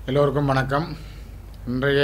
எல்லோருக்கும் வணக்கம் இன்றைய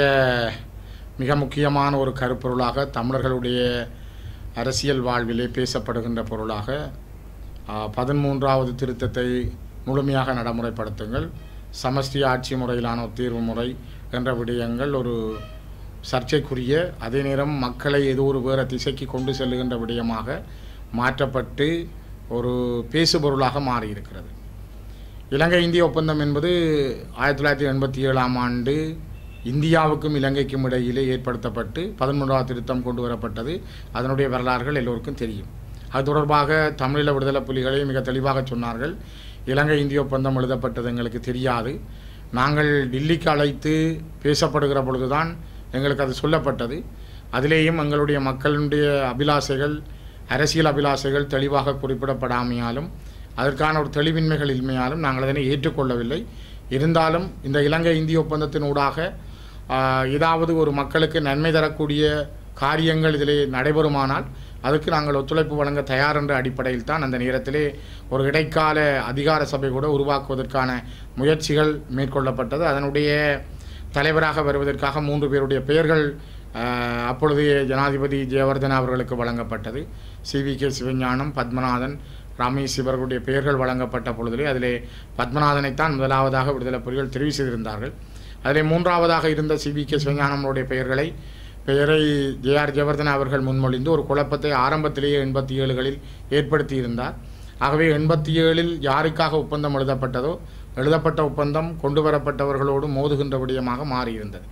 மிக முக்கியமான ஒரு கருப்பொருளாக தமிழர்களுடைய அரசியல் வாழ்விலே பேசப்படுகின்ற பொருளாக ஆ, பதிமூன்றாவது திருத்தத்தை முழுமையாக நடைமுறைப்படுத்துங்கள் சமஷ்டி ஆட்சி முறையிலான ஒரு தீர்வு முறை என்ற விடயங்கள் ஒரு சர்ச்சைக்குரிய அதே நேரம் மக்களை ஏதோ ஒரு வேறு திசைக்கு கொண்டு செல்லுகின்ற விடயமாக மாற்றப்பட்டு ஒரு பேசுபொருளாக மாறியிருக்கிறது இலங்கை இந்திய ஒப்பந்தம் என்பது ஆயிரத்தி தொள்ளாயிரத்தி எண்பத்தி ஏழாம் ஆண்டு இந்தியாவுக்கும் இலங்கைக்கும் இடையிலே ஏற்படுத்தப்பட்டு பதிமூன்றாவது திருத்தம் கொண்டு வரப்பட்டது அதனுடைய வரலாறுகள் எல்லோருக்கும் தெரியும் அது தொடர்பாக தமிழீழ விடுதலை புலிகளை மிக தெளிவாக சொன்னார்கள் இலங்கை இந்திய ஒப்பந்தம் எழுதப்பட்டது எங்களுக்கு தெரியாது நாங்கள் டில்லிக்கு அழைத்து பேசப்படுகிற பொழுதுதான் எங்களுக்கு அது சொல்லப்பட்டது அதிலேயும் எங்களுடைய மக்களுடைய அபிலாசைகள் அரசியல் அபிலாசைகள் தெளிவாக குறிப்பிடப்படாமையாலும் அதற்கான ஒரு தெளிவின்மைகள் இன்மையாலும் நாங்கள் அதனை ஏற்றுக்கொள்ளவில்லை இருந்தாலும் இந்த இலங்கை இந்திய ஒப்பந்தத்தின் ஊடாக ஆஹ், ஏதாவது ஒரு மக்களுக்கு நன்மை தரக்கூடிய காரியங்கள் இதிலே நடைபெறுமானால் அதுக்கு நாங்கள் ஒத்துழைப்பு வழங்க தயார் என்ற அடிப்படையில் தான் அந்த நேரத்திலே ஒரு இடைக்கால அதிகார சபை கூட உருவாக்குவதற்கான முயற்சிகள் மேற்கொள்ளப்பட்டது அதனுடைய தலைவராக வருவதற்காக மூன்று பேருடைய பெயர்கள் ஆஹ், அப்பொழுதைய ஜனாதிபதி ஜெயவர்தனா அவர்களுக்கு வழங்கப்பட்டது C V K Sivagnanam Pathmanathan Ramesh இவர்களுடைய பெயர்கள் வழங்கப்பட்ட பொழுதிலே அதிலே பத்மநாதனைத்தான் முதலாவதாக விடுதலை புலிகள் தெரிவு செய்திருந்தார்கள் அதிலே மூன்றாவதாக இருந்த சி வி கே சிவஞானம்னுடைய பெயர்களை பெயரை ஜே ஆர் ஜெயவர்தனா அவர்கள் முன்மொழிந்து ஒரு குழப்பத்தை ஆரம்பத்திலேயே எண்பத்தி ஏழுகளில் ஏற்படுத்தியிருந்தார் ஆகவே எண்பத்தி ஏழில் யாருக்காக ஒப்பந்தம் எழுதப்பட்டதோ எழுதப்பட்ட ஒப்பந்தம் கொண்டு வரப்பட்டவர்களோடு மோதுகின்ற விடயமாக மாறியிருந்தது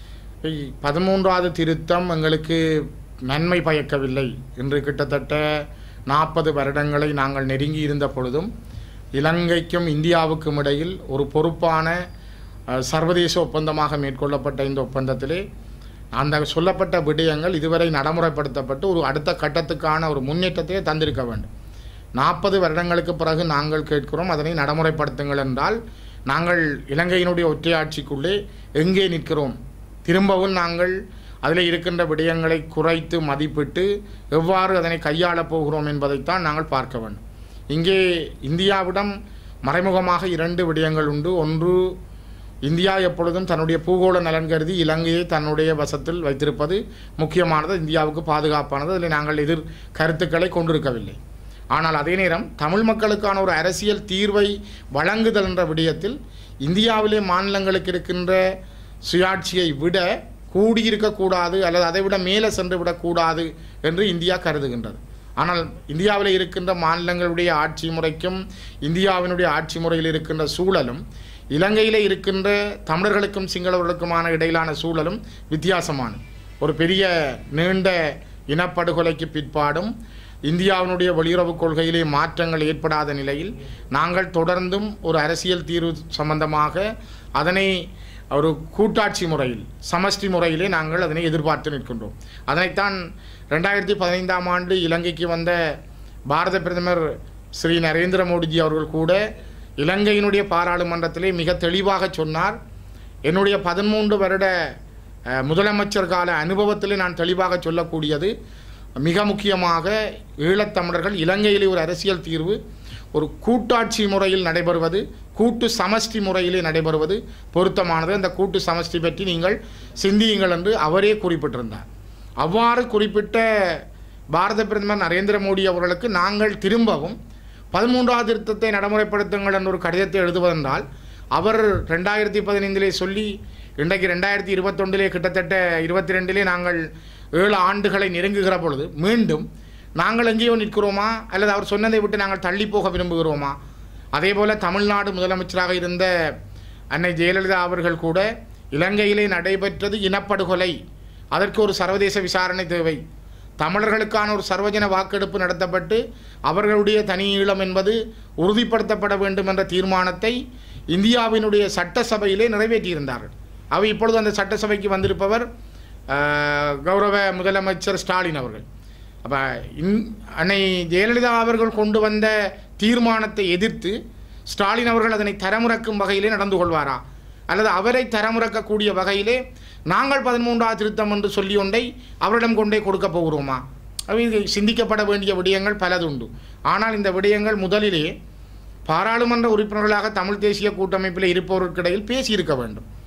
இ- பதிமூன்றாவது திருத்தம் எங்களுக்கு நன்மை பயக்கவில்லை என்று கிட்டத்தட்ட நாற்பது வருடங்களை நாங்கள் நெருங்கி இருந்த பொழுதும் இலங்கைக்கும் இந்தியாவுக்கும் இடையில் ஒரு பொறுப்பான அஹ், சர்வதேச ஒப்பந்தமாக மேற்கொள்ளப்பட்ட இந்த ஒப்பந்தத்திலே அந்த சொல்லப்பட்ட விடயங்கள் இதுவரை நடைமுறைப்படுத்தப்பட்டு ஒரு அடுத்த கட்டத்துக்கான ஒரு முன்னேற்றத்தை தந்திருக்க வேண்டும் நாற்பது வருடங்களுக்கு பிறகு நாங்கள் கேட்கிறோம் அதனை நடைமுறைப்படுத்துங்கள் என்றால் நாங்கள் இலங்கையினுடைய ஒற்றையாட்சிக்குள்ளே எங்கே நிற்கிறோம் திரும்பவும் நாங்கள் அதில் இருக்கின்ற விடயங்களை குறைத்து மதிப்பிட்டு எவ்வாறு அதனை கையாளப் போகிறோம் என்பதைத்தான் நாங்கள் பார்க்க வேண்டும் இங்கே இந்தியாவிடம் மறைமுகமாக இரண்டு விடயங்கள் உண்டு ஒன்று இந்தியா எப்பொழுதும் தன்னுடைய பூகோள நலன் கருதி இலங்கையை தன்னுடைய வசத்தில் வைத்திருப்பது முக்கியமானது இந்தியாவுக்கு பாதுகாப்பானது அதில் நாங்கள் எதிர் கருத்துக்களை கொண்டிருக்கவில்லை ஆனால் அதே நேரம் தமிழ் மக்களுக்கான ஒரு அரசியல் தீர்வை வழங்குதல் என்ற விடயத்தில் இந்தியாவிலே மாநிலங்களுக்கு இருக்கின்ற சுயாட்சியை விட கூடியிருக்கக்கூடாது அல்லது அதை விட மேலே சென்று விடக்கூடாது என்று இந்தியா கருதுகின்றது ஆனால் இந்தியாவில் இருக்கின்ற மாநிலங்களுடைய ஆட்சி முறைக்கும் இந்தியாவினுடைய ஆட்சி முறையில் இருக்கின்ற சூழலும் இலங்கையில் இருக்கின்ற தமிழர்களுக்கும் சிங்களவர்களுக்குமான இடையிலான சூழலும் வித்தியாசமானது ஒரு பெரிய நீண்ட இனப்படுகொலைக்கு பிற்பாடும் இந்தியாவினுடைய வெளியுறவுக் கொள்கையிலே மாற்றங்கள் ஏற்படாத நிலையில் நாங்கள் தொடர்ந்தும் ஒரு அரசியல் தீர்வு சம்பந்தமாக அதனை ஒரு கூட்டாட்சி முறையில் சமஷ்டி முறையிலே நாங்கள் அதனை எதிர்பார்த்து நிற்கின்றோம் அதனைத்தான் ரெண்டாயிரத்தி பதினைந்தாம் ஆண்டு இலங்கைக்கு வந்த பாரத பிரதமர் ஸ்ரீ நரேந்திர மோடிஜி அவர்கள் கூட இலங்கையினுடைய பாராளுமன்றத்திலே மிக தெளிவாக சொன்னார் என்னுடைய பதிமூன்று வருட அஹ், முதலமைச்சர் கால அனுபவத்திலே நான் தெளிவாக சொல்லக்கூடியது மிக முக்கியமாக ஈழத்தமிழர்கள் இலங்கையிலே ஒரு அரசியல் தீர்வு ஒரு கூட்டாட்சி முறையில் நடைபெறுவது கூட்டு சமஷ்டி முறையிலே நடைபெறுவது பொருத்தமானது அந்த கூட்டு சமஷ்டி பற்றி நீங்கள் சிந்தியுங்கள் என்று அவரே குறிப்பிட்டிருந்தார் அவ்வாறு குறிப்பிட்ட பாரத பிரதமர் நரேந்திர மோடி அவர்களுக்கு நாங்கள் திரும்பவும் பதிமூன்றாவது திருத்தத்தை நடைமுறைப்படுத்துங்கள் என்ற ஒரு கடிதத்தை எழுதுவதென்றால் அவர் ரெண்டாயிரத்தி பதினைந்திலே சொல்லி இன்றைக்கு ரெண்டாயிரத்தி இருபத்தொன்றிலே கிட்டத்தட்ட இருபத்தி ரெண்டிலே நாங்கள் ஏழு ஆண்டுகளை நெருங்குகிற பொழுது மீண்டும் நாங்கள் எங்கேயோ நிற்கிறோமா அல்லது அவர் சொன்னதை விட்டு நாங்கள் தள்ளி போக விரும்புகிறோமா அதே போல தமிழ்நாடு முதலமைச்சராக இருந்த அன்னை ஜெயலலிதா அவர்கள் கூட இலங்கையிலே நடைபெற்றது இனப்படுகொலை அதற்கு ஒரு சர்வதேச விசாரணை தேவை தமிழர்களுக்கான ஒரு சர்வஜன வாக்கெடுப்பு நடத்தப்பட்டு அவர்களுடைய தனி ஈழம் என்பது உறுதிப்படுத்தப்பட வேண்டும் என்ற தீர்மானத்தை இந்தியாவினுடைய சட்டசபையிலே நிறைவேற்றியிருந்தார்கள் அவை இப்பொழுது அந்த சட்டசபைக்கு வந்திருப்பவர் ஆஹ், கௌரவ முதலமைச்சர் ஸ்டாலின் அவர்கள் அப்போ இன் அன்னை ஜெயலலிதா அவர்கள் கொண்டு வந்த தீர்மானத்தை எதிர்த்து ஸ்டாலின் அவர்கள் அதனை தரமுறக்கும் வகையிலே நடந்து கொள்வாரா அல்லது அவரை தரமுறக்கக்கூடிய வகையிலே நாங்கள் பதிமூன்றாவது திருத்தம் என்று சொல்லி ஒன்றை அவரிடம் கொண்டே கொடுக்க போகிறோமா அவை இது சிந்திக்கப்பட வேண்டிய விடயங்கள் பலதுண்டு ஆனால் இந்த விடயங்கள் முதலிலே பாராளுமன்ற உறுப்பினர்களாக தமிழ் தேசிய கூட்டமைப்பில் இருப்பவர்களுக்கிடையில் பேசியிருக்க வேண்டும்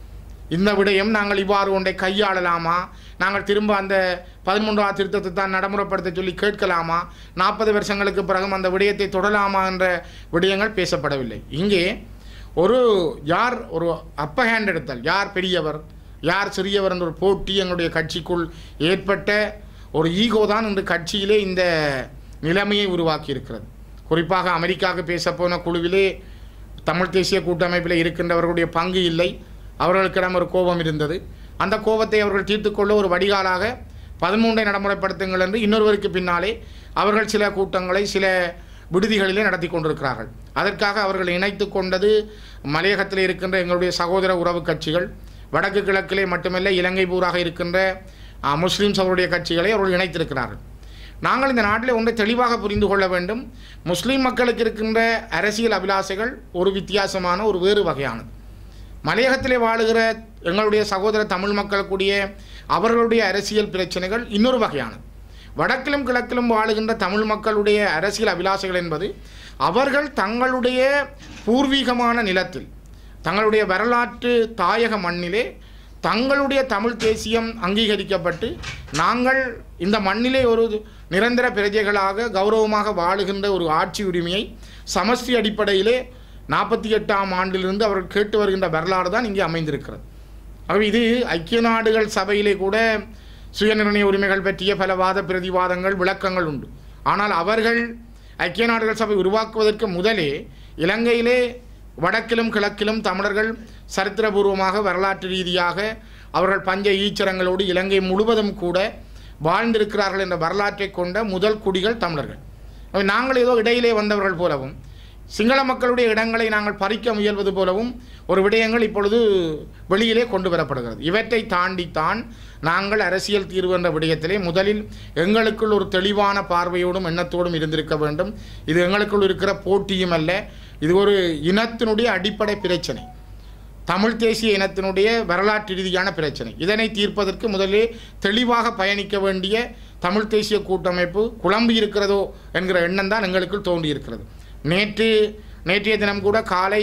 இந்த விடயம் நாங்கள் இவ்வாறு ஒன்றை கையாளலாமா நாங்கள் திரும்ப அந்த பதிமூன்றாவது திருத்தத்தை தான் நடைமுறைப்படுத்த சொல்லி கேட்கலாமா நாற்பது வருஷங்களுக்கு பிறகும் அந்த விடயத்தை தொடலாமா என்ற விடயங்கள் பேசப்படவில்லை இங்கே ஒரு யார் ஒரு அப்ப ஹேண்ட் எடுத்தல் யார் பெரியவர் யார் சிறியவர் என்ற ஒரு போட்டி எங்களுடைய கட்சிக்குள் ஏற்பட்ட ஒரு ஈகோ தான் இன்று கட்சியிலே இந்த நிலைமையை உருவாக்கி இருக்கிறது குறிப்பாக அமெரிக்காவுக்கு பேசப்போன குழுவிலே தமிழ் தேசிய கூட்டமைப்பில் இருக்கின்றவர்களுடைய பங்கு இல்லை அவர்களுக்கிடம் ஒரு கோபம் இருந்தது அந்த கோபத்தை அவர்கள் தீர்த்துக்கொள்ள ஒரு வடிகாலாக பதிமூன்றை நடைமுறைப்படுத்துங்கள் என்று இன்னொருவருக்கு பின்னாலே அவர்கள் சில கூட்டங்களை சில விடுதிகளிலே நடத்தி கொண்டிருக்கிறார்கள் அதற்காக அவர்கள் இணைத்து கொண்டது மலையகத்தில் இருக்கின்ற எங்களுடைய சகோதர உறவு கட்சிகள் வடக்கு கிழக்கிலே மட்டுமல்ல இலங்கை பூராக இருக்கின்ற அஹ், முஸ்லிம்ஸ் அவருடைய கட்சிகளை அவர்கள் இணைத்திருக்கிறார்கள் நாங்கள் இந்த நாட்டில் ஒன்றை தெளிவாக புரிந்து கொள்ள வேண்டும் முஸ்லீம் மக்களுக்கு இருக்கின்ற அரசியல் அபிலாசைகள் ஒரு வித்தியாசமான ஒரு வேறு வகையானது மலையகத்திலே வாழுகிற எங்களுடைய சகோதர தமிழ் மக்களுக்குடைய அவர்களுடைய அரசியல் பிரச்சனைகள் இன்னொரு வகையானது வடக்கிலும் கிழக்கிலும் வாழுகின்ற தமிழ் மக்களுடைய அரசியல் அபிலாசைகள் என்பது அவர்கள் தங்களுடைய பூர்வீகமான நிலத்தில் தங்களுடைய வரலாற்று தாயக மண்ணிலே தங்களுடைய தமிழ் தேசியம் அங்கீகரிக்கப்பட்டு நாங்கள் இந்த மண்ணிலே ஒரு நிரந்தர பிரஜைகளாக கௌரவமாக வாழுகின்ற ஒரு ஆட்சி உரிமையை சமஷ்டி அடிப்படையிலே நாற்பத்தி எட்டாம் ஆண்டிலிருந்து அவர்கள் கேட்டு வருகின்ற வரலாறு தான் இங்கே அமைந்திருக்கிறது ஆகவே இது ஐக்கிய நாடுகள் சபையிலே கூட சுயநிர்ணய உரிமைகள் பற்றிய பல வாத பிரதிவாதங்கள் விளக்கங்கள் உண்டு ஆனால் அவர்கள் ஐக்கிய நாடுகள் சபை உருவாக்குவதற்கு முதலே இலங்கையிலே வடக்கிலும் கிழக்கிலும் தமிழர்கள் சரித்திரபூர்வமாக வரலாற்று ரீதியாக அவர்கள் பஞ்ச ஈச்சரங்களோடு இலங்கை முழுவதும் கூட வாழ்ந்திருக்கிறார்கள் என்ற வரலாற்றை கொண்ட முதல் குடிகள் தமிழர்கள் ஆகவே நாங்கள் ஏதோ இடையிலே வந்தவர்கள் போலவும் சிங்கள மக்களுடைய இடங்களை நாங்கள் பறிக்க முயல்வது போலவும் ஒரு விடயங்கள் இப்பொழுது வெளியிலே கொண்டு வரப்படுகிறது இவற்றை தாண்டித்தான் நாங்கள் அரசியல் தீர்வு என்ற விடயத்திலே முதலில் எங்களுக்குள் ஒரு தெளிவான பார்வையோடும் எண்ணத்தோடும் இருந்திருக்க வேண்டும் இது எங்களுக்குள் இருக்கிற போட்டியும் அல்ல இது ஒரு இனத்தினுடைய அடிப்படை பிரச்சனை தமிழ் தேசிய இனத்தினுடைய வரலாற்று ரீதியான பிரச்சனை இதனை தீர்ப்பதற்கு முதலே தெளிவாக பயணிக்க வேண்டிய தமிழ் தேசிய கூட்டமைப்பு குழம்பி இருக்கிறதோ என்கிற எண்ணம் தான் எங்களுக்குள் தோன்றியிருக்கிறது நேற்று நேற்றைய தினம் கூட காலை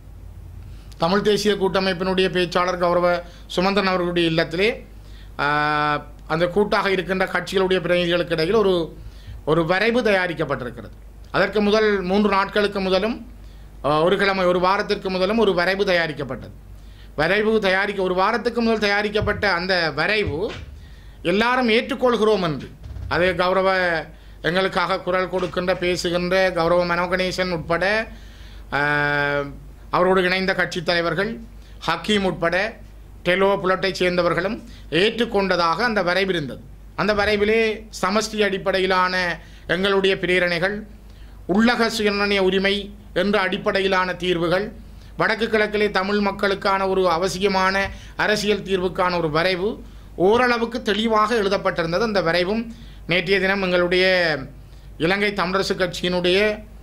தமிழ் தேசிய கூட்டமைப்பினுடைய பேச்சாளர் கௌரவ சுமந்திரன் அவர்களுடைய இல்லத்திலே ஆஹ், அந்த கூட்டாக இருக்கின்ற கட்சிகளுடைய பிரதிநிதிகளுக்கு இடையில் ஒரு ஒரு வரைவு தயாரிக்கப்பட்டிருக்கிறது அதற்கு முதல் மூன்று நாட்களுக்கு முதலும் ஆஹ், ஒரு கிழமை ஒரு வாரத்திற்கு முதலும் ஒரு வரைவு தயாரிக்கப்பட்டது வரைவு தயாரிக்க ஒரு வாரத்துக்கு முதல் தயாரிக்கப்பட்ட அந்த வரைவு எல்லாரும் ஏற்றுக்கொள்கிறோம் என்று அது கௌரவ எங்களுக்காக குரல் கொடுக்கின்ற பேசுகின்ற கௌரவ மனோகணேசன் உட்பட ஆஹ், அவரோடு இணைந்த கட்சித் தலைவர்கள் ஹக்கீம் உட்பட டெலோ புலட்டைச் சேர்ந்தவர்களும் ஏற்றுக்கொண்டதாக அந்த வரைவு இருந்தது அந்த வரைவிலே சமஷ்டி அடிப்படையிலான எங்களுடைய பிரேரணைகள் உள்ளக சுயநிர்ணய உரிமை என்ற அடிப்படையிலான தீர்வுகள் வடக்கு கிழக்கிலே தமிழ் மக்களுக்கான ஒரு அவசியமான அரசியல் தீர்வுக்கான ஒரு வரைவு ஓரளவுக்கு தெளிவாக எழுதப்பட்டிருந்தது அந்த வரைவும் நேற்றைய தினம் எங்களுடைய இலங்கை தமிழரசு கட்சியினுடைய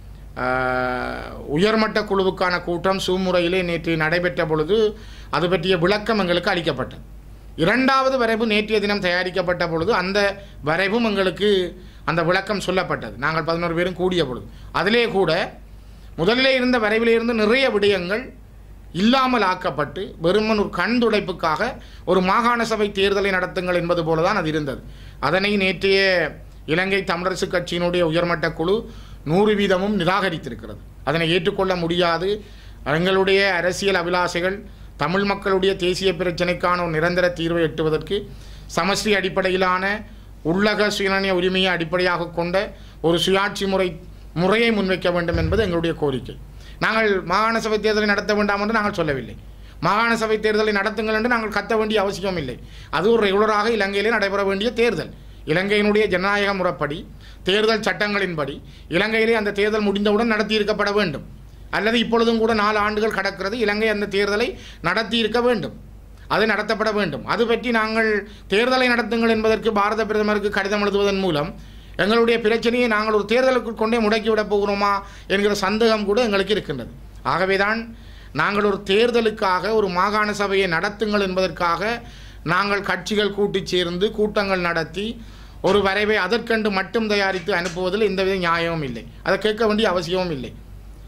ஆஹ், உயர்மட்ட குழுவுக்கான கூட்டம் சூமுறையிலே நேற்று நடைபெற்ற பொழுது அது பற்றிய விளக்கம் எங்களுக்கு அளிக்கப்பட்டது இரண்டாவது வரைவு நேற்றைய தினம் தயாரிக்கப்பட்ட பொழுது அந்த வரைவும் எங்களுக்கு அந்த விளக்கம் சொல்லப்பட்டது நாங்கள் பதினோரு பேரும் கூடிய பொழுது அதிலே கூட முதலிலே இருந்த வரைவிலே இருந்து நிறைய விடயங்கள் இல்லாமல் ஆக்கப்பட்டு வெறுமன் ஒரு கண் துடைப்புக்காக ஒரு மாகாண சபை தேர்தலை நடத்துங்கள் என்பது போல தான் அது இருந்தது அதனை நேற்றைய இலங்கை தமிழரசு கட்சியினுடைய உயர்மட்ட குழு நூறு வீதமும் நிராகரித்திருக்கிறது அதனை ஏற்றுக்கொள்ள முடியாது எங்களுடைய அரசியல் அபிலாஷைகள் தமிழ் மக்களுடைய தேசிய பிரச்சினைக்கான ஒரு நிரந்தர தீர்வை எட்டுவதற்கு சமஷ்டி அடிப்படையிலான உள்ளக சுயநிர்ணய உரிமையை அடிப்படையாக கொண்ட ஒரு சுயாட்சி முறை முறையை முன்வைக்க வேண்டும் என்பது எங்களுடைய கோரிக்கை நாங்கள் மாகாண சபை தேர்தலை நடத்த வேண்டாம் என்று நாங்கள் சொல்லவில்லை மாகாண சபை தேர்தலை நடத்துங்கள் என்று நாங்கள் கத்த வேண்டிய அவசியம் இல்லை அது ஒரு ரெகுலராக இலங்கையிலே நடைபெற வேண்டிய தேர்தல் இலங்கையினுடைய ஜனநாயக முறைப்படி தேர்தல் சட்டங்களின்படி இலங்கையிலே அந்த தேர்தல் முடிந்தவுடன் நடத்தியிருக்கப்பட வேண்டும் அல்லது இப்பொழுதும் கூட நாலு ஆண்டுகள் கடக்கிறது இலங்கை அந்த தேர்தலை நடத்தி இருக்க வேண்டும் அது நடத்தப்பட வேண்டும் அது பற்றி நாங்கள் தேர்தலை நடத்துங்கள் என்பதற்கு பாரத பிரதமருக்கு கடிதம் எழுதுவதன் மூலம் எங்களுடைய பிரச்சனையை நாங்கள் ஒரு தேர்தலுக்குள் கொண்டே முடக்கிவிடப் போகிறோமா என்கிற சந்தேகம் கூட எங்களுக்கு இருக்கின்றது ஆகவேதான் நாங்கள் ஒரு தேர்தலுக்காக ஒரு மாகாண சபையை நடத்துங்கள் என்பதற்காக நாங்கள் கட்சிகள் கூட்டிச் சேர்ந்து கூட்டங்கள் நடத்தி ஒரு வரைவை அதற்கென்று மட்டும் தயாரித்து அனுப்புவதில் எந்தவித நியாயமும் இல்லை அதை கேட்க வேண்டிய அவசியமும் இல்லை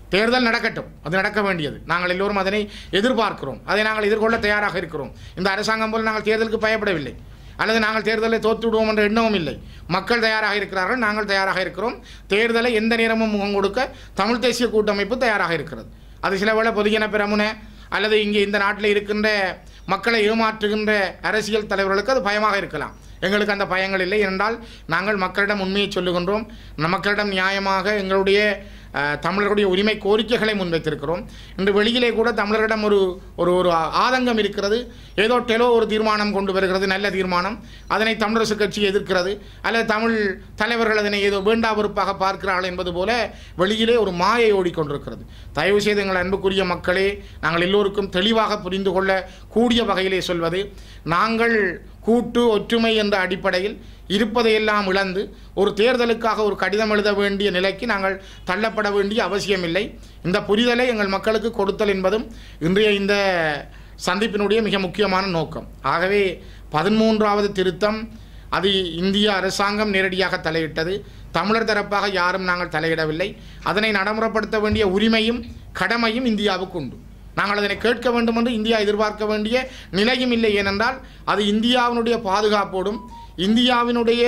தேர்தல் நடக்கட்டும் அது நடக்க வேண்டியது நாங்கள் எல்லோரும் அதனை எதிர்பார்க்கிறோம் அதை நாங்கள் எதிர்கொள்ள தயாராக இருக்கிறோம் இந்த அரசாங்கம் போல் நாங்கள் தேர்தலுக்கு பயப்படவில்லை அல்லது நாங்கள் தேர்தலை தோற்று விடுவோம் என்ற எண்ணமும் இல்லை மக்கள் தயாராக இருக்கிறார்கள் நாங்கள் தயாராக இருக்கிறோம் தேர்தலை எந்த நேரமும் முகம் கொடுக்க தமிழ் தேசிய கூட்டமைப்பு தயாராக இருக்கிறது அது சில வேளை பொதுஜன பிரமுன அல்லது இங்கே இந்த நாட்டில் இருக்கின்ற மக்களை ஏமாற்றுகின்ற அரசியல் தலைவர்களுக்கு அது பயமாக இருக்கலாம் எங்களுக்கு அந்த பயங்கள் இல்லை என்றால் நாங்கள் மக்களிடம் உண்மையை சொல்லுகின்றோம் நம் மக்களிடம் நியாயமாக எங்களுடைய அஹ், தமிழர்களுடைய உரிமை கோரிக்கைகளை முன்வைத்திருக்கிறோம் இன்று வெளியிலே கூட தமிழரிடம் ஒரு ஒரு ஒரு ஆதங்கம் இருக்கிறது ஏதோ டெலோ ஒரு தீர்மானம் கொண்டு வருகிறது நல்ல தீர்மானம் அதனை தமிழரசு கட்சி எதிர்க்கிறது அல்லது தமிழ் தலைவர்கள் அதனை ஏதோ வேண்டா வெறுப்பாக பார்க்கிறார்கள் என்பது போல வெளியிலே ஒரு மாயை ஓடிக்கொண்டிருக்கிறது தயவு செய்து எங்கள் அன்புக்குரிய மக்களே நாங்கள் எல்லோருக்கும் தெளிவாக புரிந்து கொள்ள கூடிய வகையிலே சொல்வது நாங்கள் கூட்டு ஒற்றுமை என்ற அடிப்படையில் இருப்பதையெல்லாம் இழந்து ஒரு தேர்தலுக்காக ஒரு கடிதம் எழுத வேண்டிய நிலைக்கு நாங்கள் தள்ளப்பட வேண்டிய அவசியமில்லை இந்த புரிதலை எங்கள் மக்களுக்கு கொடுத்தல் என்பதும் இன்றைய இந்த சந்திப்பினுடைய மிக முக்கியமான நோக்கம் ஆகவே பதிமூன்றாவது திருத்தம் அது இந்திய அரசாங்கம் நேரடியாக தலையிட்டது தமிழர் தரப்பாக யாரும் நாங்கள் தலையிடவில்லை அதனை நடைமுறைப்படுத்த வேண்டிய உரிமையும் கடமையும் இந்தியாவுக்கு உண்டு நாங்கள் அதனை கேட்க வேண்டும் என்று இந்தியா எதிர்பார்க்க வேண்டிய நிலையும் இல்லை ஏனென்றால் அது இந்தியாவினுடைய பாதுகாப்போடும் இந்தியாவினுடைய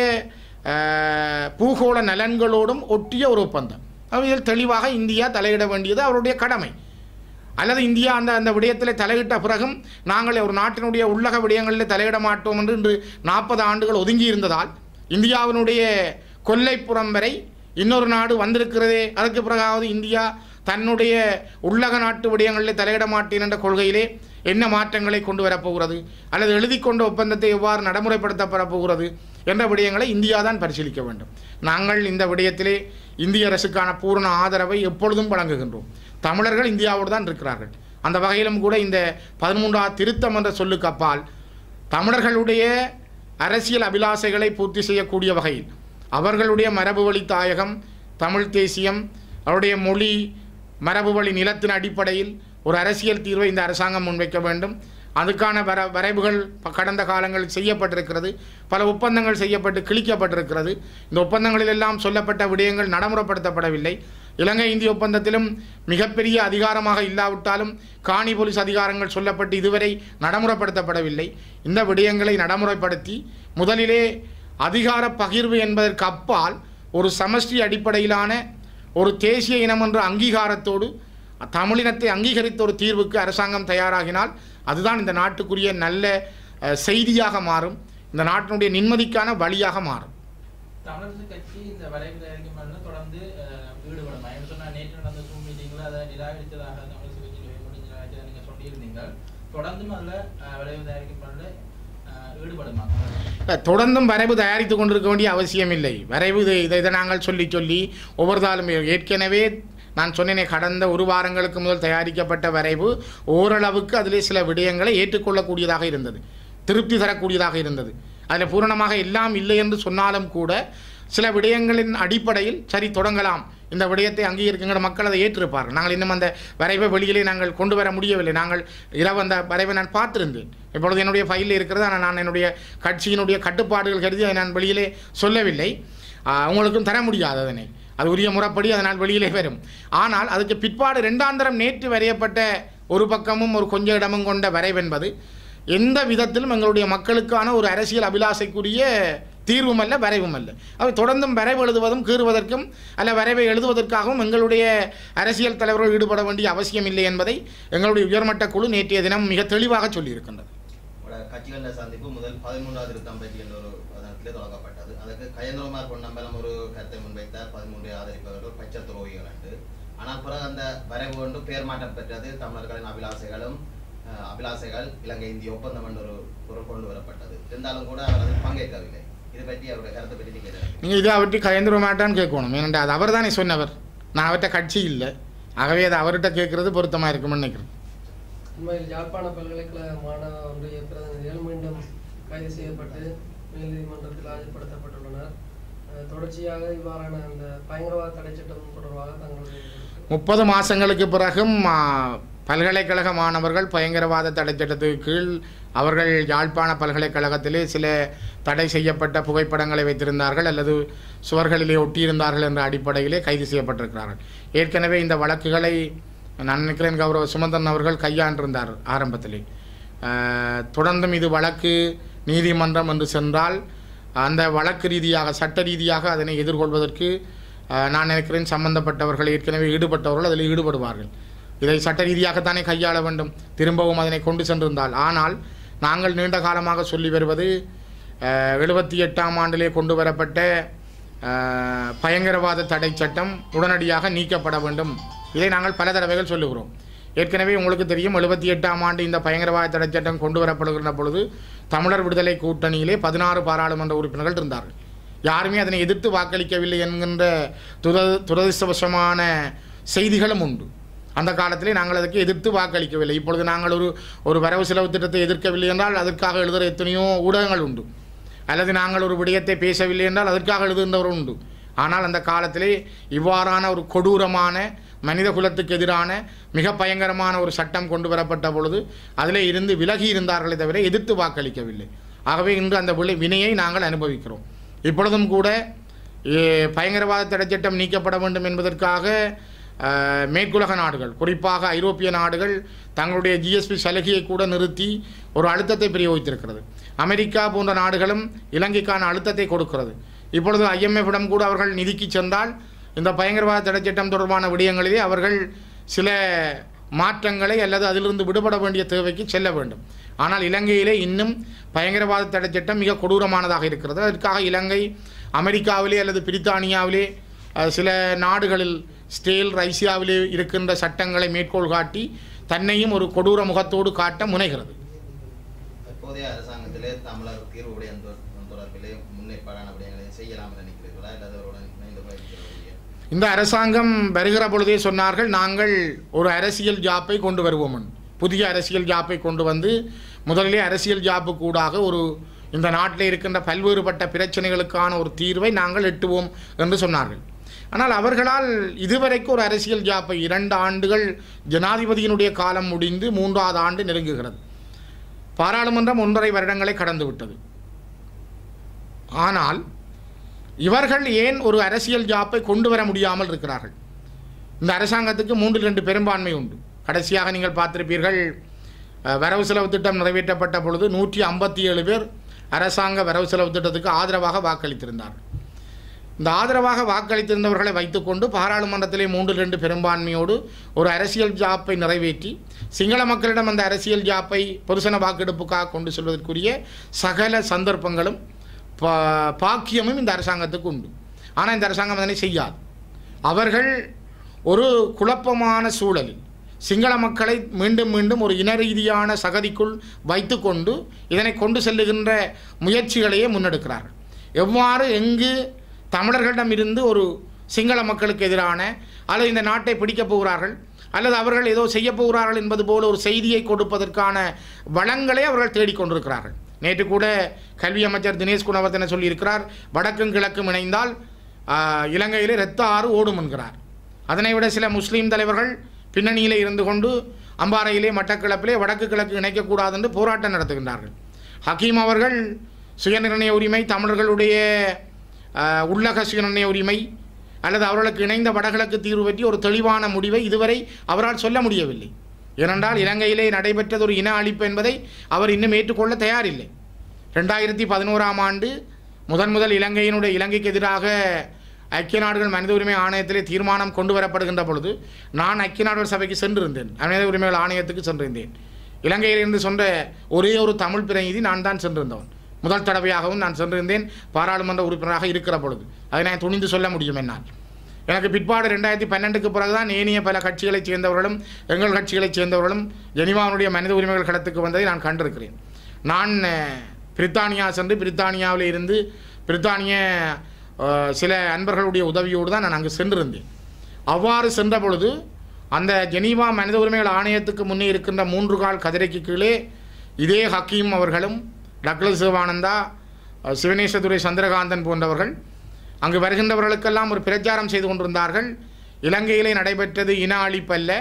அஹ், பூகோள நலன்களோடும் ஒட்டிய ஒரு ஒப்பந்தம் அவையில் தெளிவாக இந்தியா தலையிட வேண்டியது அவருடைய கடமை அல்லது இந்தியா அந்த அந்த விடயத்தில் தலையிட்ட பிறகும் நாங்கள் ஒரு நாட்டினுடைய உள்ளக விடயங்களில் தலையிட மாட்டோம் என்று இன்று நாற்பது ஆண்டுகள் ஒதுங்கி இருந்ததால் இந்தியாவினுடைய கொல்லைப்புறம் வரை இன்னொரு நாடு வந்திருக்கிறதே அதற்கு பிறகாவது இந்தியா தன்னுடைய உள்ளக நாட்டு விடயங்களில் தலையிட மாட்டேன் என்ற கொள்கையிலே என்ன மாற்றங்களை கொண்டு வரப்போகிறது அல்லது எழுதி கொண்ட ஒப்பந்தத்தை எவ்வாறு நடைமுறைப்படுத்தப்பட போகிறது என்ற விடயங்களை இந்தியா தான் பரிசீலிக்க வேண்டும் நாங்கள் இந்த விடயத்திலே இந்திய அரசுக்கான பூரண ஆதரவை எப்பொழுதும் வழங்குகின்றோம் தமிழர்கள் இந்தியாவோடு தான் இருக்கிறார்கள் அந்த வகையிலும் கூட இந்த பதிமூன்றாவது திருத்தம் என்ற சொல்லுக்கு அப்பால் தமிழர்களுடைய அரசியல் அபிலாசைகளை பூர்த்தி செய்யக்கூடிய வகையில் அவர்களுடைய மரபு வழி தாயகம் தமிழ் தேசியம் அவருடைய மொழி மரபு வழி நிலத்தின் அடிப்படையில் ஒரு அரசியல் தீர்வை இந்த அரசாங்கம் முன்வைக்க வேண்டும் அதுக்கான வர வரைவுகள் ப- கடந்த காலங்களில் செய்யப்பட்டிருக்கிறது பல ஒப்பந்தங்கள் செய்யப்பட்டு கிழிக்கப்பட்டிருக்கிறது இந்த ஒப்பந்தங்களில் எல்லாம் சொல்லப்பட்ட விடயங்கள் நடைமுறைப்படுத்தப்படவில்லை இலங்கை இந்திய ஒப்பந்தத்திலும் மிகப்பெரிய அதிகாரமாக இல்லாவிட்டாலும் காணி போலீஸ் அதிகாரங்கள் சொல்லப்பட்டு இதுவரை நடைமுறைப்படுத்தப்படவில்லை இந்த விடயங்களை நடைமுறைப்படுத்தி முதலிலே அதிகார பகிர்வு என்பதற்கு அப்பால் ஒரு சமஷ்டி அடிப்படையிலான ஒரு தேசிய இனம் என்ற அங்கீகாரத்தோடு தமிழினத்தை அங்கீகரித்த ஒரு தீர்வுக்கு அரசாங்கம் தயாராகினால் அதுதான் இந்த நாட்டுக்குரிய நல்ல அஹ், செய்தியாக மாறும் இந்த நாட்டினுடைய நிம்மதிக்கான வழியாக மாறும் தமிழரசு கட்சி இந்த வரைவு தயாரிக்கும் பணியில் தொடர்ந்து அஹ், ஈடுபடும் என்று சொன்னால் நேற்று நடந்த ஜூம் மீட்டிங்கில் அதை நிராகரித்ததாக தமிழரசு கட்சி முடிஞ்ச நிராகரித்ததாக நீங்கள் சொல்லியிருந்தீங்க தொடர்ந்தும் அதில் வரைவு தயாரிக்கும் பணியில் ஈடுபடுமா இல்ல, தொடர்ந்தும் வரைவு தயாரித்து கொண்டிருக்க வேண்டிய அவசியம் இல்லை வரைவு இதை இதை இதை நாங்கள் சொல்லி சொல்லி ஒவ்வொரு நாளும் ஏற்கனவே நான் சொன்னேனே கடந்த ஒரு வாரங்களுக்கு முதல் தயாரிக்கப்பட்ட வரைவு ஓரளவுக்கு அதிலே சில விடயங்களை ஏற்றுக்கொள்ளக்கூடியதாக இருந்தது திருப்தி தரக்கூடியதாக இருந்தது அதில் பூரணமாக எல்லாம் இல்லை என்று சொன்னாலும் கூட சில விடயங்களின் அடிப்படையில் சரி தொடங்கலாம் இந்த விடயத்தை அங்கீகரிக்கிற மக்கள் அதை ஏற்றிருப்பார்கள் நாங்கள் இன்னும் அந்த வரைவை வெளியிலே நாங்கள் கொண்டு வர முடியவில்லை நாங்கள் இரவு அந்த வரைவை நான் பார்த்திருந்தேன் இப்பொழுது என்னுடைய ஃபைலில் இருக்கிறது ஆனால் நான் என்னுடைய கட்சியினுடைய கட்டுப்பாடுகள் கருதி அதை நான் வெளியிலே சொல்லவில்லை ஆஹ், உங்களுக்கும் தர முடியாது அதனை அது உரிய முறைப்படி அதனால் வெளியிலே வரும் ஆனால் அதுக்கு பிற்பாடு ரெண்டாந்தரம் நேற்று வரையப்பட்ட ஒரு பக்கமும் ஒரு கொஞ்ச இடமும் கொண்ட வரைவென்பது எந்த விதத்திலும் எங்களுடைய மக்களுக்கான ஒரு அரசியல் அபிலாசைக்குரிய தீர்வும் அல்ல வரைவும் அல்ல அவை தொடர்ந்தும் வரைவு எழுதுவதும் கீறுவதற்கும் அல்ல வரைவை எழுதுவதற்காகவும் எங்களுடைய அரசியல் தலைவர்கள் ஈடுபட வேண்டிய அவசியம் இல்லை என்பதை எங்களுடைய உயர்மட்ட குழு நேற்றைய தினம் மிக தெளிவாக சொல்லியிருக்கின்றது உங்களோட கட்சிகளின் சந்திப்பு முதல் பதிமூன்றாவது திருத்தம் பற்றி என்ற ஒரு அதனத்திலே தொடங்கப்பட்டது அதற்கு கயந்திரகுமார் பொன்னம்பலம் ஒரு கருத்தை முன்வைத்தார் பதிமூன்றை ஆதரிப்பவர்கள் பச்சை துரோகிகள் என்று ஆனால் பிறகு அந்த வரைவு ஒன்று பெயர் மாற்றம் பெற்றது தமிழர்களின் அபிலாசைகளும் அஹ், அபிலாசைகள் இலங்கை இந்திய ஒப்பந்தம் என்ற ஒரு பொருள் கொண்டு வரப்பட்டது இருந்தாலும் கூட அவர் அதில் பங்கேற்கவில்லை இது பற்றி அவருடைய கருத்தை பற்றி நீங்கள் என்ன நினைக்கிறீங்க? நீங்கள் இதை அவர்கிட்ட கயந்துட மாட்டான்னு கேட்கணும் ஏனென்றால் அது அவர் தானே சொன்னவர் நான் அவர்கிட்ட கட்சி இல்லை ஆகவே அது அவர்கிட்ட கேட்குறது பொருத்தமாக இருக்கும்னு நினைக்கிறேன் உண்மையில் யாழ்ப்பாண பல்கலைக்கழக மாணவ ஒன்றிய பிரதிநிதிகள் மீண்டும் கைது செய்யப்பட்டு மேல் நீதிமன்றத்தில் ஆஜர்படுத்தப்பட்டுள்ளனர் அஹ் தொடர்ச்சியாக இவ்வாறான இந்த பயங்கரவாத தடை சட்டம் தொடர்பாக தங்களுடைய முப்பது மாதங்களுக்கு பிறகும் ஆ, பல்கலைக்கழக மாணவர்கள் பயங்கரவாத தடை சட்டத்துக்கு கீழ் அவர்கள் யாழ்ப்பாண பல்கலைக்கழகத்திலே சில தடை செய்யப்பட்ட புகைப்படங்களை வைத்திருந்தார்கள் அல்லது சுவர்களிலே ஒட்டியிருந்தார்கள் என்ற அடிப்படையிலே கைது செய்யப்பட்டிருக்கிறார்கள் ஏற்கனவே இந்த வழக்குகளை நான் நினைக்கிறேன் கௌரவ சுமந்தன் அவர்கள் கையாண்டிருந்தார் ஆரம்பத்திலே அஹ், தொடர்ந்தும் இது வழக்கு நீதிமன்றம் என்று சென்றால் அந்த வழக்கு ரீதியாக சட்ட ரீதியாக அதனை எதிர்கொள்வதற்கு அஹ், நான் நினைக்கிறேன் சம்பந்தப்பட்டவர்கள் ஏற்கனவே ஈடுபட்டவர்கள் அதில் ஈடுபடுவார்கள் இதை சட்ட ரீதியாகத்தானே கையாள வேண்டும் திரும்பவும் அதனை கொண்டு சென்றிருந்தால் ஆனால் நாங்கள் நீண்ட காலமாக சொல்லி வருவது எழுபத்தி எட்டாம் ஆண்டிலே கொண்டு வரப்பட்ட அஹ், பயங்கரவாத தடை சட்டம் உடனடியாக நீக்கப்பட வேண்டும் இதை நாங்கள் பல தடவைகள் சொல்லுகிறோம் ஏற்கனவே உங்களுக்கு தெரியும் எழுபத்தி எட்டாம் ஆண்டு இந்த பயங்கரவாத தடை சட்டம் கொண்டு வரப்படுகின்ற பொழுது தமிழர் விடுதலை கூட்டணியிலே பதினாறு பாராளுமன்ற உறுப்பினர்கள் இருந்தார்கள் யாருமே அதனை எதிர்த்து வாக்களிக்கவில்லை என்கின்ற துர துரதிருஷ்டவசமான செய்திகளும் உண்டு அந்த காலத்திலே நாங்கள் அதற்கு எதிர்த்து வாக்களிக்கவில்லை இப்பொழுது நாங்கள் ஒரு ஒரு வரவு செலவு திட்டத்தை எதிர்க்கவில்லை என்றால் அதற்காக எழுதுகிற எத்தனையோ ஊடகங்கள் உண்டு அல்லது நாங்கள் ஒரு விடயத்தை பேசவில்லை என்றால் அதற்காக எழுதுகின்றவர் உண்டு ஆனால் அந்த காலத்திலே இவ்வாறான ஒரு கொடூரமான மனித குலத்துக்கு எதிரான மிக பயங்கரமான ஒரு சட்டம் கொண்டு வரப்பட்ட பொழுது அதிலே இருந்து விலகி இருந்தார்களே தவிர எதிர்த்து வாக்களிக்கவில்லை ஆகவே இன்று அந்த விளை வினையை நாங்கள் அனுபவிக்கிறோம் இப்பொழுதும் கூட ஏ, பயங்கரவாத தடை சட்டம் நீக்கப்பட வேண்டும் என்பதற்காக அஹ், மேற்குலக நாடுகள் குறிப்பாக ஐரோப்பிய நாடுகள் தங்களுடைய ஜிஎஸ்பி சலுகையை கூட நிறுத்தி ஒரு அழுத்தத்தை பிரயோகித்திருக்கிறது அமெரிக்கா போன்ற நாடுகளும் இலங்கைக்கான அழுத்தத்தை கொடுக்கிறது இப்பொழுது ஐஎம்எஃபிடம் கூட அவர்கள் நிதிக்கு சென்றால் இந்த பயங்கரவாத தடை சட்டம் தொடர்பான விடயங்களிலே அவர்கள் சில மாற்றங்களை அல்லது அதிலிருந்து விடுபட வேண்டிய தேவைக்கு செல்ல வேண்டும் ஆனால் இலங்கையிலே இன்னும் பயங்கரவாத தடை சட்டம் மிக கொடூரமானதாக இருக்கிறது அதற்காக இலங்கை அமெரிக்காவிலே அல்லது பிரித்தானியாவிலே அஹ், சில நாடுகளில் ஸ்டேல் ரைசியாவிலே இருக்கின்ற சட்டங்களை மேற்கோள் காட்டி தன்னையும் ஒரு கொடூர முகத்தோடு காட்ட முனைகிறது தற்போதைய அரசாங்கத்திலே தமிழர் தீர்வு விடயம் தொ- தொடர்பிலே முன்னேற்பாடான விடயங்களை செய்யலாம் என நினைக்கிறீர்களா அல்லது அவருடன் இணைந்து பயணிக்கிறீர்களா இந்த அரசாங்கம் வருகிற பொழுதே சொன்னார்கள் நாங்கள் ஒரு அரசியல் ஜாப்பை கொண்டு வருவோம் என்று. புதிய அரசியல் ஜாப்பை கொண்டு வந்து முதலிலே அரசியல் ஜாப்பு கூடாக ஒரு இந்த நாட்டில் இருக்கின்ற பல்வேறுபட்ட பிரச்சனைகளுக்கான ஒரு தீர்வை நாங்கள் எட்டுவோம் என்று சொன்னார்கள் ஆனால் அவர்களால் இதுவரைக்கும் ஒரு அரசியல் ஜாப்பை இரண்டு ஆண்டுகள் ஜனாதிபதியினுடைய காலம் முடிந்து மூன்றாவது ஆண்டு நெருங்குகிறது பாராளுமன்றம் ஒன்றரை வருடங்களை கடந்து விட்டது ஆனால் இவர்கள் ஏன் ஒரு அரசியல் ஜாப்பை கொண்டு வர முடியாமல் இருக்கிறார்கள் இந்த அரசாங்கத்துக்கு மூன்றில் ரெண்டு பெரும்பான்மை உண்டு கடைசியாக நீங்கள் பார்த்திருப்பீர்கள் அஹ், வரவு செலவு திட்டம் நிறைவேற்றப்பட்ட பொழுது நூற்றி ஐம்பத்தி ஏழு பேர் அரசாங்க வரவு செலவு திட்டத்துக்கு ஆதரவாக வாக்களித்திருந்தார்கள் இந்த ஆதரவாக வாக்களித்திருந்தவர்களை வைத்துக்கொண்டு பாராளுமன்றத்திலே மூன்றில் ரெண்டு பெரும்பான்மையோடு ஒரு அரசியல் ஜாப்பை நிறைவேற்றி சிங்கள மக்களிடம் அந்த அரசியல் ஜாப்பை பொதுசன வாக்கெடுப்புக்காக கொண்டு செல்வதற்குரிய சகல சந்தர்ப்பங்களும் பா பாக்கியமும் இந்த அரசாங்கத்துக்கு உண்டு ஆனால் இந்த அரசாங்கம் அதனை செய்யாது அவர்கள் ஒரு குழப்பமான சூழலில் சிங்கள மக்களை மீண்டும் மீண்டும் ஒரு இன ரீதியான சகதிக்குள் வைத்துக்கொண்டு இதனை கொண்டு செல்லுகின்ற முயற்சிகளையே முன்னெடுக்கிறார்கள் எவ்வாறு எங்கு தமிழர்களிடம் இருந்து ஒரு சிங்கள மக்களுக்கு எதிரான அல்லது இந்த நாட்டை பிடிக்கப் போகிறார்கள் அல்லது அவர்கள் ஏதோ செய்யப் போகிறார்கள் என்பது போல ஒரு செய்தியை கொடுப்பதற்கான வளங்களை அவர்கள் தேடிக்கொண்டிருக்கிறார்கள் நேற்று கூட கல்வி அமைச்சர் தினேஷ் குணவர்த்தன சொல்லியிருக்கிறார் வடக்கும் கிழக்கும் இணைந்தால் ஆஹ், இலங்கையிலே இரத்த ஆறு ஓடும் என்கிறார் அதனை விட சில முஸ்லீம் தலைவர்கள் பின்னணியிலே இருந்து கொண்டு அம்பாறையிலே மட்டக்கிழப்பிலே வடக்கு கிழக்கு இணைக்கக்கூடாது என்று போராட்டம் நடத்துகின்றார்கள் ஹக்கீம் அவர்கள் சுயநிர்ணய உரிமை தமிழர்களுடைய ஆஹ், உள்ளக சுயநிர்ணய உரிமை அல்லது அவர்களுக்கு இணைந்த வடகிழக்கு தீர்வு பற்றி ஒரு தெளிவான முடிவை இதுவரை அவரால் சொல்ல முடியவில்லை ஏனென்றால் இலங்கையிலே நடைபெற்றது ஒரு இன அழிப்பு என்பதை அவர் இன்னும் ஏற்றுக்கொள்ள தயாரில்லை ரெண்டாயிரத்தி பதினோராம் ஆண்டு முதன் முதல் இலங்கையினுடைய இலங்கைக்கு எதிராக ஐக்கிய நாடுகள் மனித உரிமை ஆணையத்திலே தீர்மானம் கொண்டு வரப்படுகின்ற பொழுது நான் ஐக்கிய நாடுகள் சபைக்கு சென்றிருந்தேன் மனித உரிமைகள் ஆணையத்துக்கு சென்றிருந்தேன் இலங்கையிலிருந்து சொன்ன ஒரே ஒரு தமிழ் பிரதிநிதி நான் தான் சென்றிருந்தவன் முதல் தடவையாகவும் நான் சென்றிருந்தேன் பாராளுமன்ற உறுப்பினராக இருக்கிற பொழுது அதை நான் துணிந்து சொல்ல முடியும் என்னால் எனக்கு பிற்பாடு ரெண்டாயிரத்தி பன்னெண்டுக்கு பிறகுதான் ஏனைய பல கட்சிகளைச் சேர்ந்தவர்களும் எங்கள் கட்சிகளைச் சேர்ந்தவர்களும் ஜெனிவாவுடைய மனித உரிமைகள் களத்துக்கு வந்ததை நான் கண்டிருக்கிறேன் நான் அஹ், பிரித்தானியா சென்று பிரித்தானியாவில் இருந்து பிரித்தானிய அஹ், சில அன்பர்களுடைய உதவியோடு தான் நான் அங்கு சென்றிருந்தேன் அவ்வாறு சென்ற பொழுது அந்த ஜெனீவா மனித உரிமைகள் ஆணையத்துக்கு முன்னே இருக்கின்ற மூன்று கால் கதிரைக்கு கீழே இதே ஹக்கீம் அவர்களும் டக்ளஸ் சிவானந்தா அஹ், சிவனேசதுரை சந்திரகாந்தன் போன்றவர்கள் அங்கு வருகின்றவர்களுக்கெல்லாம் ஒரு பிரச்சாரம் செய்து கொண்டிருந்தார்கள் இலங்கையிலே நடைபெற்றது இன அழிப்பல்ல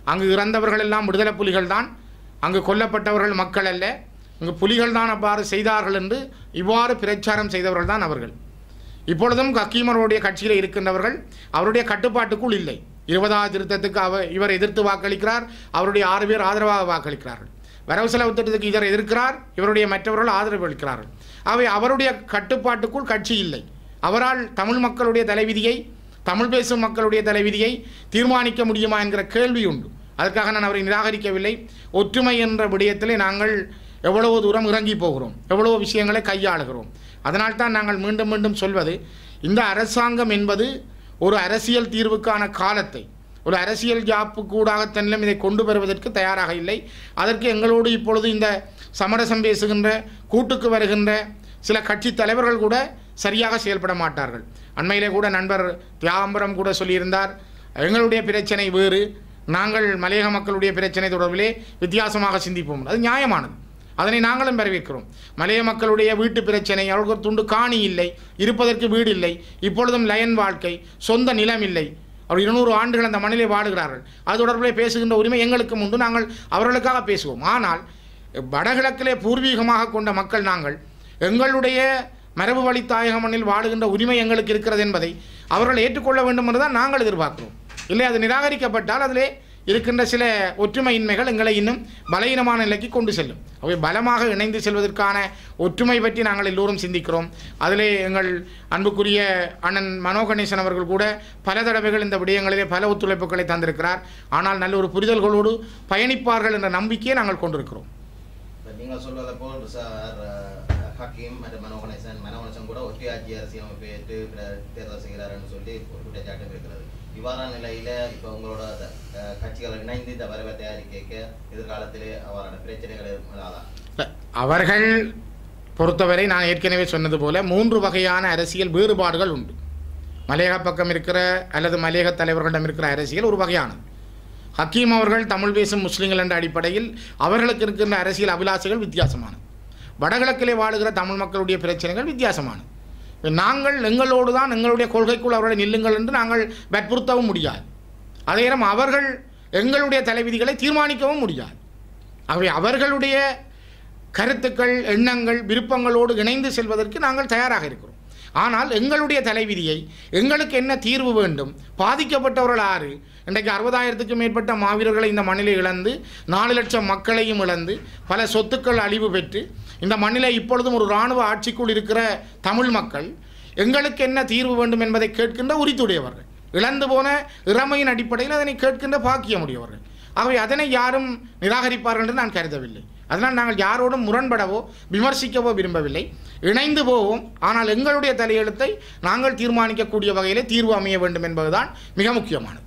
அங்கு இறந்தவர்கள் எல்லாம் விடுதலை புலிகள் தான் அங்கு கொல்லப்பட்டவர்கள் மக்கள் அல்ல இங்கு புலிகள் தான் அவ்வாறு செய்தார்கள் என்று இவ்வாறு பிரச்சாரம் செய்தவர்கள் தான் அவர்கள் இப்பொழுதும் ஹக்கீமருடைய கட்சியில் இருக்கின்றவர்கள் அவருடைய கட்டுப்பாட்டுக்குள் இல்லை இருபதாவது திருத்தத்துக்கு அவர் இவர் எதிர்த்து வாக்களிக்கிறார் அவருடைய ஆறு பேர் ஆதரவாக வாக்களிக்கிறார்கள் வரவு செலவு திட்டத்துக்கு இவர் எதிர்க்கிறார் இவருடைய மற்றவர்கள் ஆதரவு அளிக்கிறார்கள் அவை அவருடைய கட்டுப்பாட்டுக்குள் கட்சி இல்லை அவரால் தமிழ் மக்களுடைய தலைவிதியை தமிழ் பேசும் மக்களுடைய தலைவிதியை தீர்மானிக்க முடியுமா என்கிற கேள்வி உண்டு அதற்காக நான் அவரை நிராகரிக்கவில்லை ஒற்றுமை என்ற விடயத்திலே நாங்கள் எவ்வளவு தூரம் இறங்கி போகிறோம் எவ்வளவு விஷயங்களை கையாளுகிறோம் அதனால் தான் நாங்கள் மீண்டும் மீண்டும் சொல்வது இந்த அரசாங்கம் என்பது ஒரு அரசியல் தீர்வுக்கான காலத்தை ஒரு அரசியல் ஜாப்பு கூடாக தன்னிலும் இதை கொண்டு வருவதற்கு தயாராக இல்லை அதற்கு எங்களோடு இப்பொழுது இந்த சமரசம் பேசுகின்ற கூட்டுக்கு வருகின்ற சில கட்சி தலைவர்கள் கூட சரியாக செயல்பட மாட்டார்கள் அண்மையிலே கூட நண்பர் தியாகம்பரம் கூட சொல்லியிருந்தார் எங்களுடைய பிரச்சனை வேறு நாங்கள் மலையக மக்களுடைய பிரச்சனை தொடர்பிலே வித்தியாசமாக சிந்திப்போம் அது நியாயமானது அதனை நாங்களும் வரவேற்கிறோம் மலைய மக்களுடைய வீட்டு பிரச்சனை அவர்களுக்கு ஒரு துண்டு காணி இல்லை இருப்பதற்கு வீடு இல்லை இப்பொழுதும் லயன் வாழ்க்கை சொந்த நிலம் இல்லை அவர் இருநூறு ஆண்டுகள் அந்த மண்ணிலே வாடுகிறார்கள் அது தொடர்பிலே பேசுகின்ற உரிமை எங்களுக்கும் உண்டு நாங்கள் அவர்களுக்காக பேசுவோம் ஆனால் வடகிழக்கிலே பூர்வீகமாக கொண்ட மக்கள் நாங்கள் எங்களுடைய மரபு வழி தாயக மண்ணில் வாழுகின்ற உரிமை எங்களுக்கு இருக்கிறது என்பதை அவர்கள் ஏற்றுக்கொள்ள வேண்டும் என்று தான் நாங்கள் எதிர்பார்க்கிறோம் இல்லை அது நிராகரிக்கப்பட்டால் அதிலே இருக்கின்ற சில ஒற்றுமையின்மைகள் எங்களை இன்னும் பலவீனமான நிலைக்கு கொண்டு செல்லும் அவை பலமாக இணைந்து செல்வதற்கான ஒற்றுமை பற்றி நாங்கள் எல்லோரும் சிந்திக்கிறோம் அதிலே எங்கள் அன்புக்குரிய அண்ணன் மனோ கணேசன் அவர்கள் கூட பல தடவைகள் இந்த விடயங்களிலே பல ஒத்துழைப்புகளை தந்திருக்கிறார் ஆனால் நல்ல ஒரு புரிதல்களோடு பயணிப்பார்கள் என்ற நம்பிக்கையை நாங்கள் கொண்டிருக்கிறோம் இப்ப நீங்கள் சொல்வதை போல் சார் அஹ், ஹக்கீம் மற்றும் மனோகணேசன் மனோகணேசன் கூட ஒற்றையாட்சி அரசியலமைப்பை ஏற்று பிற- தேர்தல் செய்கிறாருன்னு சொல்லி ஒரு குற்றச்சாட்டு இருக்கிறது இவ்வாறான நிலையில இப்ப உங்களோட த- அஹ், கட்சிகள் இணைந்து இந்த வரவை தயாரிக்க எதிர்காலத்திலே அவ்வாறான பிரச்சனைகள் எழாதா இல்ல, அவர்கள் பொறுத்தவரை நான் ஏற்கனவே சொன்னது போல மூன்று வகையான அரசியல் வேறுபாடுகள் உண்டு மலையக பக்கம் இருக்கிற அல்லது மலையக தலைவர்களிடம் இருக்கிற அரசியல் ஒரு வகையானது ஹக்கீம் அவர்கள் தமிழ் பேசும் முஸ்லீம்கள் என்ற அடிப்படையில் அவர்களுக்கு இருக்கின்ற அரசியல் அபிலாஷைகள் வித்தியாசமானது வடகிழக்கிலே வாழுகிற தமிழ் மக்களுடைய பிரச்சனைகள் வித்தியாசமானது இப்ப நாங்கள் எங்களோடு தான் எங்களுடைய கொள்கைக்குள் அவர்களை நில்லுங்கள் என்று நாங்கள் வற்புறுத்தவும் முடியாது அதே நேரம் அவர்கள் எங்களுடைய தலைவிதிகளை தீர்மானிக்கவும் முடியாது ஆகவே அவர்களுடைய கருத்துக்கள் எண்ணங்கள் விருப்பங்களோடு இணைந்து செல்வதற்கு நாங்கள் தயாராக இருக்கிறோம் ஆனால் எங்களுடைய தலைவிதியை எங்களுக்கு என்ன தீர்வு வேண்டும் பாதிக்கப்பட்டவர்கள் ஆறு இன்றைக்கு அறுபதாயிரத்துக்கும் மேற்பட்ட மாவீரர்களை இந்த மண்ணிலே இழந்து நாலு லட்சம் மக்களையும் இழந்து பல சொத்துக்கள் அழிவு பெற்று இந்த மண்ணிலே இப்பொழுதும் ஒரு இராணுவ ஆட்சிக்குள் இருக்கிற தமிழ் மக்கள் எங்களுக்கு என்ன தீர்வு வேண்டும் என்பதை கேட்கின்ற உரித்துடையவர்கள் இழந்து போன இறமையின் அடிப்படையில் அதனை கேட்கின்ற பாக்கியமுடையவர்கள் ஆகவே அதனை யாரும் நிராகரிப்பார்கள் என்று நான் கருதவில்லை அதனால் நாங்கள் யாரோடும் முரண்படவோ விமர்சிக்கவோ விரும்பவில்லை இணைந்து போவோம் ஆனால் எங்களுடைய தலையெழுத்தை நாங்கள் தீர்மானிக்கக்கூடிய வகையிலே தீர்வு அமைய வேண்டும் என்பதுதான் மிக முக்கியமானது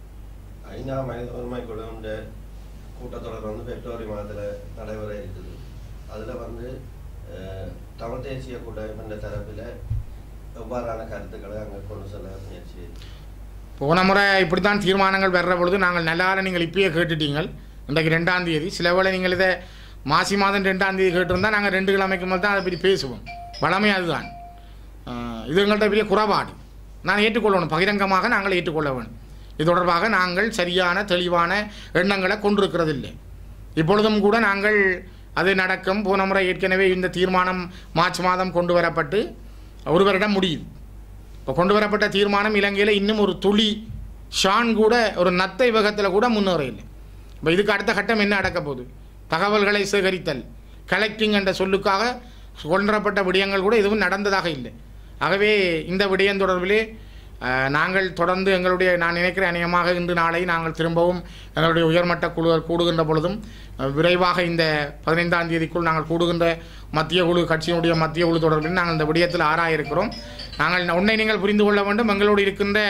ஐநா மனித உரிமை குழுன்ற கூட்டத்தொடர் வந்து பிப்ரவரி மாதத்தில் நடைபெற இருக்குது அதில் வந்து அஹ், தமிழ் தேசிய கூட்டமைப்பின்ற தரப்பில் எவ்வாறான கருத்துக்களை அங்கே கொண்டு செல்ல முயற்சி செய்யுது? போன முறை இப்படித்தான் தீர்மானங்கள் வர்ற பொழுது நாங்கள் நல்லார நீங்கள் இப்பயே கேட்டுட்டீங்கள் இன்றைக்கு ரெண்டாம் தேதி சில வேளை நீங்கள் இதை மாசி மாதம் ரெண்டாம் தேதி கேட்டிருந்தா நாங்கள் ரெண்டு கிழமைக்கு மேல் தான் அதை பற்றி பேசுவோம் வளமை அதுதான் ஆஹ் இது எங்கள்கிட்ட பெரிய குறைபாடு நான் ஏற்றுக்கொள்ளணும் பகிரங்கமாக நாங்கள் ஏற்றுக்கொள்ள வேணும் இது தொடர்பாக நாங்கள் சரியான தெளிவான எண்ணங்களை கொண்டிருக்கிறதில்லை இப்பொழுதும் கூட நாங்கள் அது நடக்கும் போன முறை ஏற்கனவே இந்த தீர்மானம் மார்ச் மாதம் கொண்டு வரப்பட்டு ஒரு வருடம் முடியுது இப்போ கொண்டு வரப்பட்ட தீர்மானம் இலங்கையில் இன்னும் ஒரு துளி ஷான் கூட ஒரு நத்தை வேகத்தில் கூட முன்னேற இல்லை இப்போ இதுக்கு அடுத்த கட்டம் என்ன நடக்க போகுது தகவல்களை சேகரித்தல் கலெக்டிங் என்ற சொல்லுக்காக கொண்டு வரப்பட்ட விடயங்கள் கூட எதுவும் நடந்ததாக இல்லை ஆகவே இந்த விடயம் தொடர்பிலே அஹ், நாங்கள் தொடர்ந்து எங்களுடைய நான் நினைக்கிறேன் அநேகமாக இன்று நாளை நாங்கள் திரும்பவும் எங்களுடைய உயர்மட்ட குழுவர் கூடுகின்ற பொழுதும் அஹ், விரைவாக இந்த பதினைந்தாம் தேதிக்குள் நாங்கள் கூடுகின்ற மத்திய குழு கட்சியினுடைய மத்திய குழு தொடர்பில் நாங்கள் இந்த விடயத்தில் ஆராய இருக்கிறோம் நாங்கள் உன்னை நீங்கள் புரிந்து கொள்ள வேண்டும் எங்களோடு இருக்கின்ற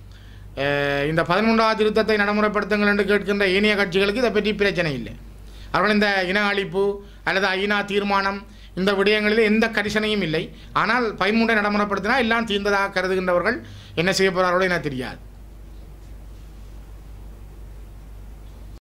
அஹ், இந்த பதிமூன்றாவது திருத்தத்தை நடைமுறைப்படுத்துங்கள் என்று கேட்கின்ற ஏனைய கட்சிகளுக்கு இதை பற்றி பிரச்சனை இல்லை அவர்கள் இந்த இன அழிப்பு அல்லது ஐநா தீர்மானம் இந்த விடயங்களில் எந்த கரிசனையும் இல்லை ஆனால் பதிமூன்றை நடைமுறைப்படுத்தினா எல்லாம் தீர்ந்ததாக கருதுகின்றவர்கள் என்ன செய்ய போகிறார்களோ என தெரியாது